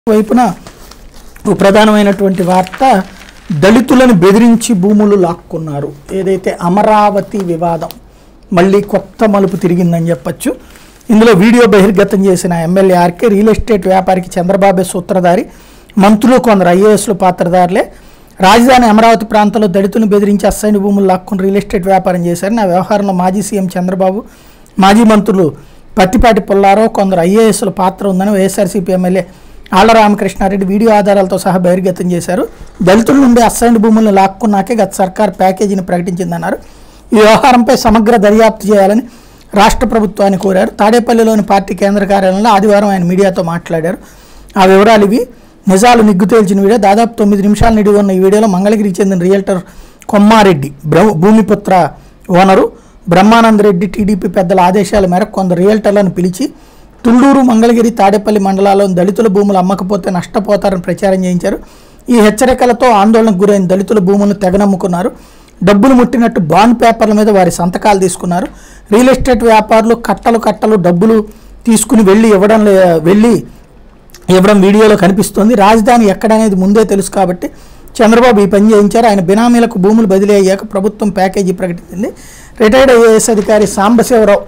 వైపున ఓ ప్రధానమైనటువంటి వార్త దళితులను బెదిరించి భూములు లాక్కున్నారు ఏదైతే అమరావతి వివాదం మళ్ళీ కొత్త మలుపు తిరిగిందని చెప్పొచ్చు ఇందులో వీడియో బహిర్గతం చేసిన ఎమ్మెల్యే ఆర్కే రియల్ ఎస్టేట్ వ్యాపారికి చంద్రబాబే సూత్రధారి మంత్రులు కొందరు ఐఏఎస్లు పాత్రధారులే రాజధాని అమరావతి ప్రాంతంలో దళితులను బెదిరించి అసైన్ భూములు లాక్కుని రియల్ ఎస్టేట్ వ్యాపారం చేశారు నా వ్యవహారంలో మాజీ సీఎం చంద్రబాబు మాజీ మంత్రులు పత్తిపాటి పుల్లారావు కొందరు ఐఏఎస్ల పాత్ర ఉందని YSRCP MLA Alla Ramakrishna Reddy video ఆధారాలతో సహా బహిర్గతం చేశారు దళితుల నుండి అసైన్డ్ భూములను లాక్కున్నాకే గత సర్కార్ ప్యాకేజీని ప్రకటించిందన్నారు ఈ వ్యవహారంపై సమగ్ర దర్యాప్తు చేయాలని రాష్ట్ర ప్రభుత్వాన్ని కోరారు తాడేపల్లిలోని పార్టీ కేంద్ర కార్యాలయంలో ఆదివారం ఆయన మీడియాతో మాట్లాడారు ఆ వివరాలు ఇవి నిజాలు నిగ్గు తేల్చిన వీడియో దాదాపు తొమ్మిది నిమిషాల నిడివి ఉన్న ఈ వీడియోలో మంగళగిరికి చెందిన రియల్టర్ కొమ్మారెడ్డి బ్ర- భూమిపుత్ర ఓనరు బ్రహ్మానంద రెడ్డి టీడీపీ పెద్దల ఆదేశాల మేరకు కొందరు రియల్టర్లను పిలిచి తుళ్ళూరు మంగళగిరి తాడేపల్లి మండలాల్లో దళితుల భూములు అమ్మకపోతే నష్టపోతారని ప్రచారం చేయించారు ఈ హెచ్చరికలతో ఆందోళనకు గురైన దళితుల భూములను తెగనమ్ముకున్నారు డబ్బులు ముట్టినట్టు బాండ్ పేపర్ల మీద వారి సంతకాలు తీసుకున్నారు రియల్ ఎస్టేట్ వ్యాపారులు కట్టలు కట్టలు డబ్బులు తీసుకుని వెళ్ళి ఇవ్వడం లే- వెళ్ళి ఇవ్వడం వీడియోలో కనిపిస్తుంది రాజధాని ఎక్కడనేది ముందే తెలుసు కాబట్టి చంద్రబాబు ఈ పని చేయించారు ఆయన బినామీలకు భూములు బదిలీ అయ్యాక ప్రభుత్వం ప్యాకేజీ ప్రకటించింది రిటైర్డ్ ఐఏఎస్ అధికారి సాంబశివరావు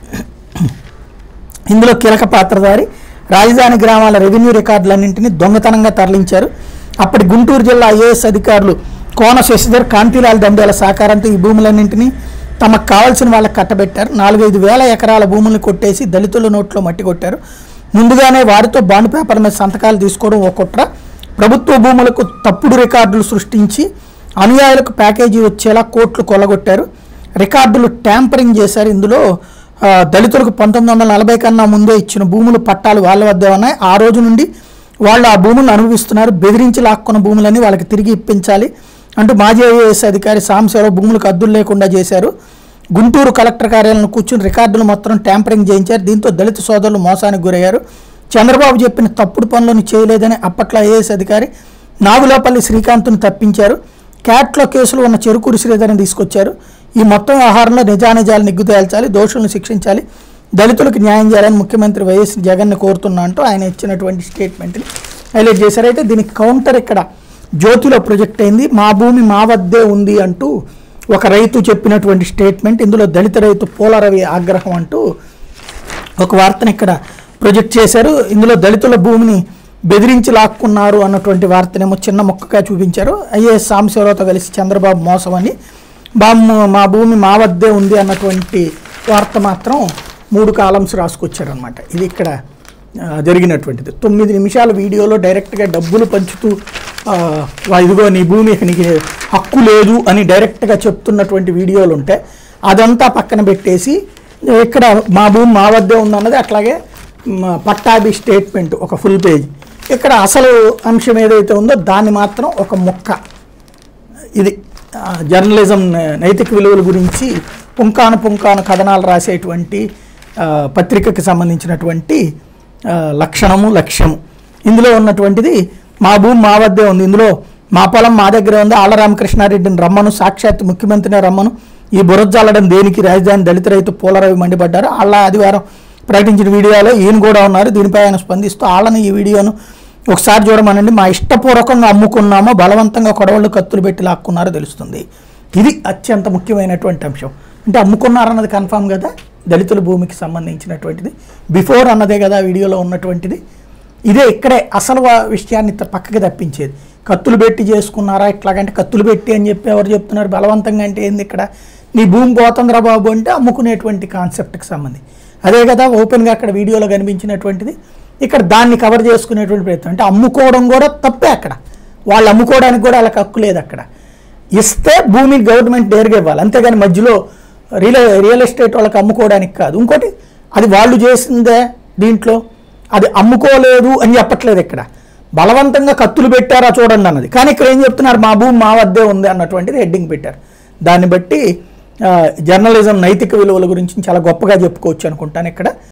ఇందులో కీలక పాత్రధారి రాజధాని గ్రామాల రెవెన్యూ రికార్డులన్నింటినీ దొంగతనంగా తరలించారు అప్పటి గుంటూరు జిల్లా ఐఏఎస్ అధికారులు కోన శశిధర్ కాంతిలాల్ దండేల సహకారంతో ఈ భూములన్నింటినీ తమకు కావాల్సిన వాళ్ళకి కట్టబెట్టారు నాలుగైదు వేల ఎకరాల భూములను కొట్టేసి దళితుల నోట్లో మట్టి కొట్టారు ముందుగానే వారితో బాండ్ పేపర్ మీద సంతకాలు తీసుకోవడం ఒక కుట్ర ప్రభుత్వ భూములకు తప్పుడు రికార్డులు సృష్టించి అనుయాయులకు ప్యాకేజీ వచ్చేలా కోట్లు కొల్లగొట్టారు రికార్డులు ట్యాంపరింగ్ చేశారు ఇందులో ఆ, దళితులకు పంతొమ్మిది వందల నలభై కన్నా ముందే ఇచ్చిన భూములు పట్టాలు వాళ్ళ వద్దే ఉన్నాయి ఆ రోజు నుండి వాళ్ళు ఆ భూములను అనుభవిస్తున్నారు బెదిరించి లాక్కున్న భూములన్నీ వాళ్ళకి తిరిగి ఇప్పించాలి అంటూ మాజీ ఐఏఎస్ అధికారి సాంబశివరావు భూములకు అద్దులు లేకుండా చేశారు గుంటూరు కలెక్టర్ కార్యాలయంలో కూర్చుని రికార్డులు మొత్తం ట్యాంపరింగ్ చేయించారు దీంతో దళిత సోదరులు మోసానికి గురయ్యారు చంద్రబాబు చెప్పిన తప్పుడు పనులను చేయలేదని అప్పట్లో ఐఏఎస్ అధికారి నాగులపల్లి శ్రీకాంత్ను తప్పించారు క్యాట్లో కేసులు ఉన్న చెరుకూరి శ్రీధర్ని తీసుకొచ్చారు ఈ మొత్తం వ్యవహారంలో నిజానిజాలు నిగ్గు తేల్చాలి దోషులను శిక్షించాలి దళితులకు న్యాయం చేయాలని ముఖ్యమంత్రి వైఎస్ జగన్ని కోరుతున్నా అంటూ ఆయన ఇచ్చినటువంటి స్టేట్మెంట్ని హైలైట్ చేశారు అయితే దీనికి కౌంటర్ ఇక్కడ జ్యోతిలో ప్రొజెక్ట్ అయింది మా భూమి మా వద్దే ఉంది అంటూ ఒక రైతు చెప్పినటువంటి స్టేట్మెంట్ ఇందులో దళిత రైతు పోలరవి ఆగ్రహం అంటూ ఒక వార్తను ఇక్కడ ప్రొజెక్ట్ చేశారు ఇందులో దళితుల భూమిని బెదిరించి లాక్కున్నారు అన్నటువంటి వార్తనేమో చిన్న మొక్కగా చూపించారు ఐఏఎస్ సాంబశివరావుతో కలిసి చంద్రబాబు మోసం అని బామ్మ మా భూమి మా వద్దే ఉంది అన్నటువంటి వార్త మాత్రం మూడు కాలమ్స్ రాసుకొచ్చారనమాట ఇది ఇక్కడ ఆ, జరిగినటువంటిది తొమ్మిది నిమిషాల వీడియోలో డైరెక్ట్గా డబ్బులు పంచుతూ ఆ, వా- ఇదిగో నీ భూమి నీకు హక్కు లేదు అని డైరెక్ట్గా చెప్తున్నటువంటి వీడియోలు ఉంటే అదంతా పక్కన పెట్టేసి ఇక్కడ మా భూమి మా వద్దే ఉందన్నది అట్లాగే మ, పట్టాభి స్టేట్మెంట్ ఒక ఫుల్ పేజ్ ఇక్కడ అసలు అంశం ఏదైతే ఉందో దాన్ని మాత్రం ఒక మొక్క ఇది ఆ, జర్నలిజం న- నైతిక విలువల గురించి పుంకాను పుంకాను కథనాలు రాసేటువంటి ఆ, పత్రికకి సంబంధించినటువంటి ఆ, లక్షణము లక్ష్యము ఇందులో ఉన్నటువంటిది మా భూమి మా వద్దే ఉంది ఇందులో మా పొలం మా దగ్గరే ఉంది ఆళ్ళ రామకృష్ణారెడ్డిని రమ్మను సాక్షాత్ ముఖ్యమంత్రిని రమ్మను ఈ బురజల్లడం దేనికి రాజధాని దళిత రైతు పూలరవి మండిపడ్డారు ఆళ్ళ ఆదివారం ప్రకటించిన వీడియోలో ఈయన కూడా ఉన్నారు దీనిపై ఆయన స్పందిస్తూ ఆళ్ళని ఈ వీడియోను ఒకసారి చూడమనండి మా ఇష్టపూర్వకంగా అమ్ముకున్నామో బలవంతంగా కొడవళ్ళు కత్తులు పెట్టి లాక్కున్నారో తెలుస్తుంది ఇది అత్యంత ముఖ్యమైనటువంటి అంశం అంటే అమ్ముకున్నారన్నది కన్ఫామ్ కదా దళితుల భూమికి సంబంధించినటువంటిది బిఫోర్ అన్నదే కదా వీడియోలో ఉన్నటువంటిది ఇదే ఇక్కడే అసలు వా- విషయాన్ని త- పక్కకి తప్పించేది కత్తులు పెట్టి చేసుకున్నారా ఇట్లాగంటే కత్తులు పెట్టి అని చెప్పి ఎవరు చెప్తున్నారు బలవంతంగా అంటే ఏంది ఇక్కడ నీ భూమి పోతుందిరా బాబు అంటే అమ్ముకునేటువంటి కాన్సెప్ట్కి సంబంధించి అదే కదా ఓపెన్గా అక్కడ వీడియోలో కనిపించినటువంటిది ఇక్కడ దాన్ని కవర్ చేసుకునేటువంటి ప్రయత్నం అంటే అమ్ముకోవడం కూడా తప్పే అక్కడ వాళ్ళు అమ్ముకోవడానికి కూడా వాళ్ళకి హక్కు లేదు అక్కడ ఇస్తే భూమిని గవర్నమెంట్ డేర్గా ఇవ్వాలి అంతేగాని మధ్యలో రియల్ రియల్ ఎస్టేట్ వాళ్ళకి అమ్ముకోవడానికి కాదు ఇంకోటి అది వాళ్ళు చేసిందే దీంట్లో అది అమ్ముకోలేదు అని చెప్పట్లేదు ఇక్కడ బలవంతంగా కత్తులు పెట్టారా చూడండి అన్నది కానీ ఇక్కడ ఏం చెప్తున్నారు మా భూమి మా వద్దే ఉంది అన్నటువంటిది హెడ్డింగ్ పెట్టారు దాన్ని బట్టి ఆ, జర్నలిజం నైతిక విలువల గురించి చాలా గొప్పగా చెప్పుకోవచ్చు అనుకుంటాను ఇక్కడ